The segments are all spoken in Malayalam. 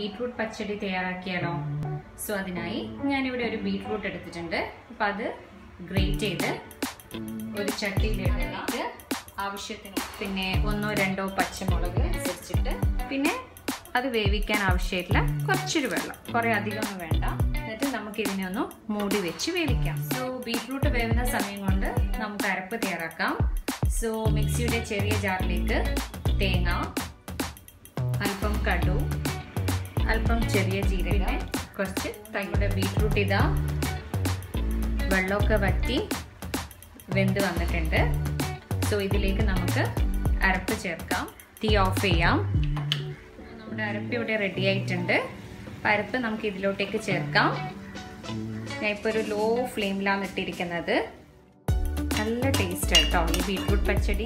ബീട്രൂട്ട് പച്ചടി തയ്യാറാക്കിയാലോ സോ അതിനായി ഞാനിവിടെ ഒരു ബീട്രൂട്ട് എടുത്തിട്ടുണ്ട് അപ്പം അത് ഗ്രേറ്റ് ചെയ്ത് ഒരു ചട്ടിയിലിട്ട് ആവശ്യത്തിന് പിന്നെ ഒന്നോ രണ്ടോ പച്ചമുളക് അനുസരിച്ചിട്ട് പിന്നെ അത് വേവിക്കാൻ ആവശ്യമായിട്ടുള്ള കുറച്ചൊരു വെള്ളം കുറേ അധികമൊന്നും വേണ്ട എന്നിട്ട് നമുക്ക് ഇതിനെ ഒന്ന് മൂടി വെച്ച് വേവിക്കാം സോ ബീട്രൂട്ട് വേവുന്ന സമയം കൊണ്ട് നമുക്ക് അരപ്പ് തയ്യാറാക്കാം സോ മിക്സിയുടെ ചെറിയ ജാറിലേക്ക് തേങ്ങ അല്പം കടു അല്പം ചെറിയ ജീരകം കുറച്ച് തൈയുടെ ബീട്രൂട്ട് ഇതാ വെള്ളമൊക്കെ വറ്റി വെന്ത് വന്നിട്ടുണ്ട് സോ ഇതിലേക്ക് നമുക്ക് അരപ്പ് ചേർക്കാം തീ ഓഫ് ചെയ്യാം നമ്മുടെ അരപ്പ് ഇവിടെ റെഡി ആയിട്ടുണ്ട് അപ്പം അരപ്പ് നമുക്ക് ഇതിലോട്ടേക്ക് ചേർക്കാം ഞാൻ ഇപ്പോൾ ഒരു ലോ ഫ്ലെയിമിലാണ് ഇട്ടിരിക്കുന്നത് നല്ല ടേസ്റ്റ് കേട്ടോ ഈ ബീട്രൂട്ട് പച്ചടി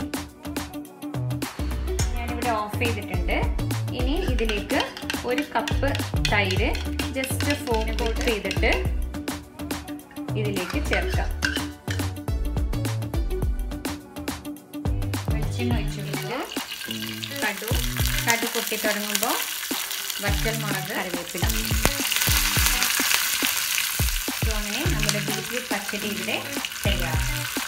ഞാനിവിടെ ഓഫ് ചെയ്തിട്ടുണ്ട് ഇനി ഇതിലേക്ക് ഒരു കപ്പ് തൈര് ജസ്റ്റ് ഫോം കോട്ട് ചെയ്തിട്ട് ഇതിലേക്ക് ചേർക്കാം വെളിച്ചെണ്ണ ഒഴിച്ചു കൊടുക്കുക കടു കടു പൊട്ടി തുടങ്ങുമ്പോൾ വറ്റൽ മുളക് കറിവേപ്പില സോ അങ്ങനെ നമ്മുടെ ബീട്രൂട്ട് പച്ചടി ഇവിടെ തയ്യാറാണ്